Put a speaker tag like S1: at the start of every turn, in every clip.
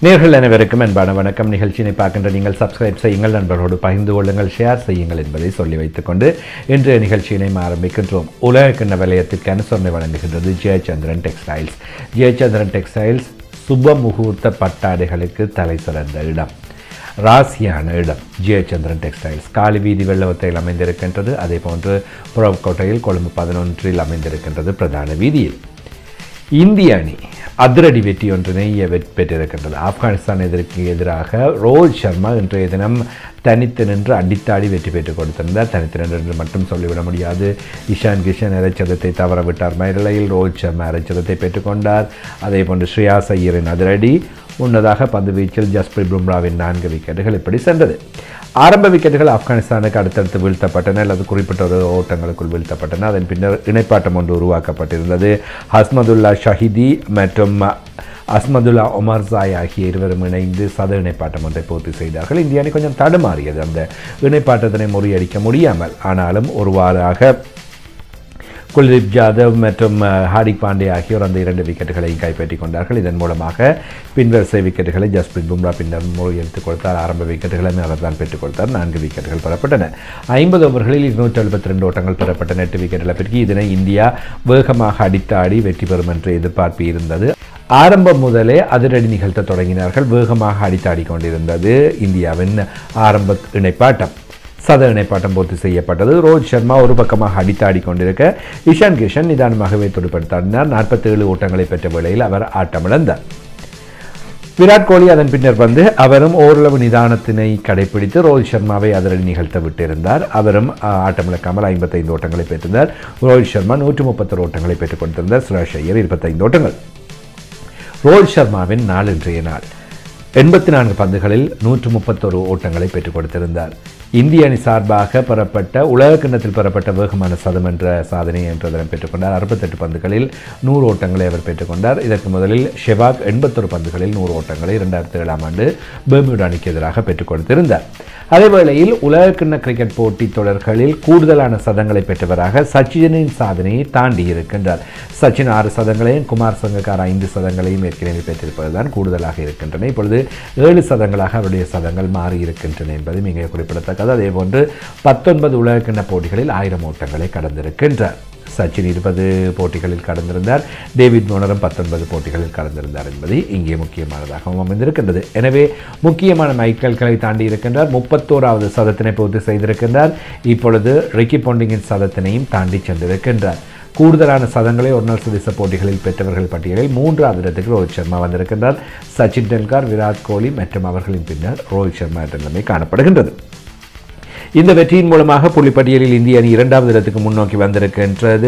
S1: நேர்கள் அனைவருக்கும் அன்பான வணக்கம் நிகழ்ச்சியினை பார்க்கின்ற நீங்கள் சப்ஸ்கிரைப் செய்யுங்கள் நண்பர்களோடு பகிர்ந்து கொள்ளுங்கள் ஷேர் செய்யுங்கள் என்பதை சொல்லி வைத்துக்கொண்டு இன்றைய நிகழ்ச்சியினை ஆரம்பிக்கின்றோம் உலக கிண்ண வலயத்திற்கு அனுசரணை வழங்குகின்றது ஜெயச்சந்திரன் டெக்ஸ்டைல்ஸ் ஜெயச்சந்திரன் டெக்ஸ்டைல்ஸ் சுப முகூர்த்த பட்டாடைகளுக்கு தலை சிறந்த இடம் ராசியான இடம் ஜெயச்சந்திரன் டெக்ஸ்டைல்ஸ் காலி வீதி வெள்ளவத்தையில் அமைந்திருக்கின்றது அதே போன்று புறக்கோட்டையில் கொழும்பு பதினொன்றில் அமைந்திருக்கின்றது பிரதான வீதியில் இந்திய அணி அதிரடி வெற்றி ஒன்றினை வெற்றி பெற்றிருக்கின்றது ஆப்கானிஸ்தான் எதிர்க்கு எதிராக ரோஹித் சர்மா இன்றைய தினம் தனித்து நின்று அடித்தாடி வெற்றி பெற்றுக் கொடுத்திருந்தார் தனித்து நின்று என்று மட்டும் சொல்லிவிட முடியாது இஷான் கிஷன் இறைச்சதத்தை தவற விட்டார் மயிலையில் ரோஹித் சர்மா இறைச்சதத்தை பெற்றுக்கொண்டார் அதே போன்று ஸ்ரேயாஸ் ஐயரின் அதிரடி முன்னதாக பந்து வீச்சில் ஜஸ்பிரித் பும்ராவின் நான்கு விக்கெட்டுகள் இப்படி சென்றது ஆரம்ப விக்கெட்டுகள் ஆப்கானிஸ்தானுக்கு அடுத்தடுத்து வீழ்த்தப்பட்டன அல்லது குறிப்பிட்ட ஒரு ஓட்டங்களுக்குள் வீழ்த்தப்பட்டன அதன் பின்னர் இணைப்பாட்டம் ஒன்று உருவாக்கப்பட்டிருந்தது ஹஸ்மதுல்லா ஷஹிதி மற்றும் அஸ்மதுல்லா ஒமர்சாய் ஆகிய இருவரும் இணைந்து சத இணைப்பாட்டம் ஒன்றை பூர்த்தி செய்தார்கள் இந்திய அணி கொஞ்சம் தடுமாறியது அந்த இணைப்பாட்டத்தினை முறியடிக்க முடியாமல் ஆனாலும் ஒருவாறாக குல்தீப் ஜாதவ் மற்றும் ஹார்திக் பாண்டே ஆகியோர் அந்த இரண்டு விக்கெட்டுகளையும் கைப்பற்றிக் கொண்டார்கள் இதன் மூலமாக பின்வரிசை விக்கெட்டுகளை ஜஸ்பிரித் பும்ரா பின்னர் முறியடித்துக் கொடுத்தார் ஆரம்ப விக்கெட்டுகளை அவர் தான் பெற்றுக் கொடுத்தார் நான்கு விக்கெட்டுகள் பெறப்பட்டன ஐம்பது ஓவர்களில் இருநூற்றி எழுபத்தி ரெண்டு ஓட்டங்கள் பெறப்பட்ட எட்டு விக்கெட் இழப்பிற்கு இதனை இந்தியா வேகமாக அடித்தாடி வெற்றி பெறும் என்று எதிர்பார்ப்பு இருந்தது ஆரம்பம் முதலே அதிரடி நிகழ்த்த தொடங்கினார்கள் வேகமாக அடித்தாடி கொண்டிருந்தது இந்தியாவின் ஆரம்ப இணைப்பாட்டம் சத இணைப்பாட்டம் பூர்த்தி செய்யப்பட்டது ரோஹித் சர்மா ஒரு பக்கமாக அடித்தாடி கொண்டிருக்க இஷான் கிஷன் நிதானமாகவே துடுப்படுத்தாடினார் நாற்பத்தி ஏழு ஓட்டங்களை பெற்ற வேளையில் அவர் ஆட்டமிழந்தார் விராட் கோலி அதன் பின்னர் வந்து அவரும் ஓரளவு நிதானத்தினை கடைபிடித்து ரோஹித் சர்மாவை அதிரடி நிகழ்த்த விட்டிருந்தார் அவரும் ஆட்டமிழக்காமல் ஐம்பத்தைந்து ஓட்டங்களை பெற்றிருந்தார் ரோஹித் சர்மா நூற்று முப்பத்தொரு ஓட்டங்களை பெற்றுக் கொடுத்திருந்தார் சுரேஷ் ஐயர் இருபத்தைந்து ஓட்டங்கள் ரோஹித் சர்மாவின் நாள் இன்றைய நாள் எண்பத்தி நான்கு பந்துகளில் நூற்று முப்பத்தொரு ஓட்டங்களை பெற்றுக் கொடுத்திருந்தார் இந்திய அணி சார்பாக பெறப்பட்ட உலக கிண்ணத்தில் பெறப்பட்ட வேகமான சதம் என்ற சாதனை என்றதனை பெற்றுக்கொண்டார் அறுபத்தெட்டு பந்துகளில் நூறு ஓட்டங்களை அவர் பெற்றுக்கொண்டார் இதற்கு முதலில் ஷெவாக் எண்பத்தொரு பந்துகளில் நூறு ஓட்டங்களை இரண்டாயிரத்தி ஏழாம் ஆண்டு பெர்மியூட் அணிக்கு எதிராக பெற்றுக் கொடுத்திருந்தார் அதேவேளையில் உலக கிண்ண கிரிக்கெட் போட்டி தொடர்களில் கூடுதலான சதங்களை பெற்றவராக சச்சினின் சாதனையை தாண்டி இருக்கின்றார் சச்சின் ஆறு சதங்களையும் குமார் சங்கக்கார் ஐந்து சதங்களையும் ஏற்கனவே பெற்றிருப்பதுதான் கூடுதலாக இருக்கின்றன இப்பொழுது ஏழு சதங்களாக அவருடைய சதங்கள் மாறி இருக்கின்றன என்பது மிக குறிப்பிடத்தக்கது அதேபோன்று பத்தொன்பது உலக கிண்ண போட்டிகளில் ஆயிரம் ஓட்டங்களை கடந்திருக்கின்றார் சச்சின் இருபது போட்டிகளில் கடந்திருந்தார் டேவிட் மோனரும் பத்தொன்பது போட்டிகளில் கடந்திருந்தார் என்பது இங்கே முக்கியமானதாகவும் அமைந்திருக்கின்றது எனவே முக்கியமான மைக்கல்களை தாண்டி இருக்கின்றார் முப்பத்தோராவது சதத்தினை பூர்த்தி செய்திருக்கின்றார் இப்பொழுது ரிக்கி பொண்டிங்கின் சதத்தினையும் தாண்டி சென்றிருக்கின்றார் கூடுதலான சதங்களை ஒரு நாள் சுதேச போட்டிகளில் பெற்றவர்கள் பட்டியலில் மூன்றாவது இடத்துக்கு ரோஹித் சர்மா வந்திருக்கின்றார் சச்சின் டெண்டுல்கர் விராட் கோலி மற்றும் அவர்களின் பின்னர் ரோஹித் சர்மா என்ற நிலைமை காணப்படுகின்றது இந்த வெற்றியின் மூலமாக புள்ளிப்பட்டியலில் இந்திய அணி இரண்டாவது இடத்துக்கு முன்னோக்கி வந்திருக்கின்றது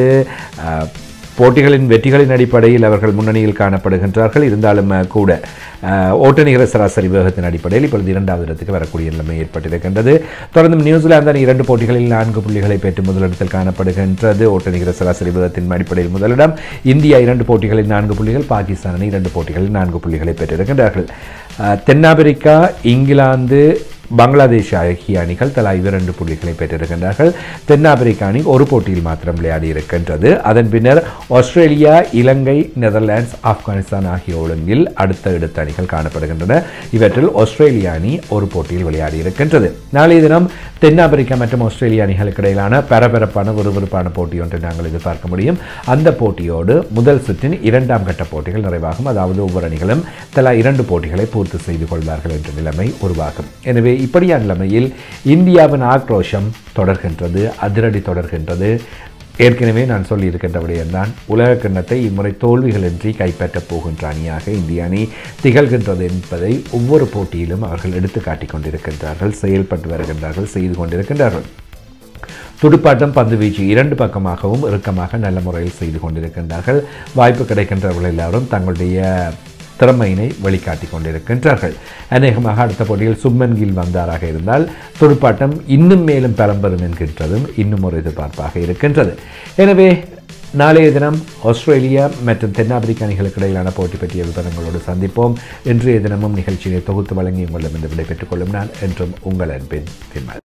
S1: போட்டிகளின் வெற்றிகளின் அடிப்படையில் அவர்கள் முன்னணியில் காணப்படுகின்றார்கள் இருந்தாலும் கூட ஓட்ட நிகர சராசரி வேகத்தின் அடிப்படையில் இப்பொழுது இரண்டாவது இடத்துக்கு வரக்கூடிய நிலைமை ஏற்பட்டிருக்கின்றது தொடர்ந்து நியூசிலாந்து அணி இரண்டு போட்டிகளில் நான்கு புள்ளிகளை பெற்று முதலிடத்தில் காணப்படுகின்றது ஓட்ட நிகர சராசரி வேகத்தின் அடிப்படையில் முதலிடம் இந்தியா இரண்டு போட்டிகளில் நான்கு புள்ளிகள் பாகிஸ்தான் அணி இரண்டு போட்டிகளில் நான்கு புள்ளிகளை பெற்றிருக்கின்றார்கள் தென்னாப்பிரிக்கா இங்கிலாந்து பங்களாதேஷ் ஆகிய அணிகள் தலா இரண்டு புள்ளிகளை பெற்றிருக்கின்றார்கள் தென்னாப்பிரிக்க அணி ஒரு போட்டியில் மாத்திரம் விளையாடி இருக்கின்றது அதன் பின்னர் ஆஸ்திரேலியா இலங்கை நெதர்லாண்ட்ஸ் ஆப்கானிஸ்தான் ஆகிய ஒழுங்கில் அடுத்த அடுத்த அணிகள் காணப்படுகின்றன இவற்றில் ஆஸ்திரேலியா அணி ஒரு போட்டியில் விளையாடி இருக்கின்றது நாளைய தினம் தென்னாப்பிரிக்கா மற்றும் ஆஸ்திரேலிய அணிகளுக்கு இடையிலான பரபரப்பான விறுவிறுப்பான போட்டி ஒன்றை நாங்கள் எதிர்பார்க்க முடியும் அந்த போட்டியோடு முதல் சுற்றின் இரண்டாம் கட்ட போட்டிகள் நிறைவாகும் அதாவது ஒவ்வொரு அணிகளும் தலா இரண்டு போட்டிகளை பூர்த்தி செய்து கொள்வார்கள் என்ற நிலைமை உருவாகும் எனவே இப்படியான நிலைமையில் இந்தியாவின் ஆக்ரோஷம் தொடர்கின்றது அதிரடி தொடர்கின்றது ஏற்கனவே நான் சொல்லியிருக்கின்ற விடயம்தான் உலக கிண்ணத்தை இம்முறை தோல்விகளின்றி கைப்பற்றப் போகின்ற அணியாக இந்திய அணி திகழ்கின்றது என்பதை ஒவ்வொரு போட்டியிலும் அவர்கள் எடுத்து காட்டிக் கொண்டிருக்கின்றார்கள் செயல்பட்டு வருகின்றார்கள் செய்து கொண்டிருக்கின்றார்கள் துடுப்பாட்டம் பந்து வீச்சு இரண்டு பக்கமாகவும் இறுக்கமாக நல்ல முறையில் செய்து கொண்டிருக்கின்றார்கள் வாய்ப்பு கிடைக்கின்றவர்கள் எல்லாரும் தங்களுடைய திறமையினை வெளிக்காட்டி கொண்டிருக்கின்றார்கள் அநேகமாக அடுத்த போட்டியில் சுப்மன் கில் வந்தாராக இருந்தால் துடுப்பாட்டம் இன்னும் மேலும் பலம் பெறும் என்கின்றதும் இன்னும் ஒரு எதிர்பார்ப்பாக இருக்கின்றது எனவே நாளைய தினம் ஆஸ்திரேலியா மற்றும் தென்னாப்பிரிக்க அணிகளுக்கு இடையிலான போட்டி பற்றிய விவரங்களோடு சந்திப்போம் இன்றைய தினமும் நிகழ்ச்சியை தொகுத்து வழங்கி உங்களிடம் இந்த விடைபெற்றுக் கொள்ளும் நான் என்றும் உங்கள் அன்பின் தின்மல்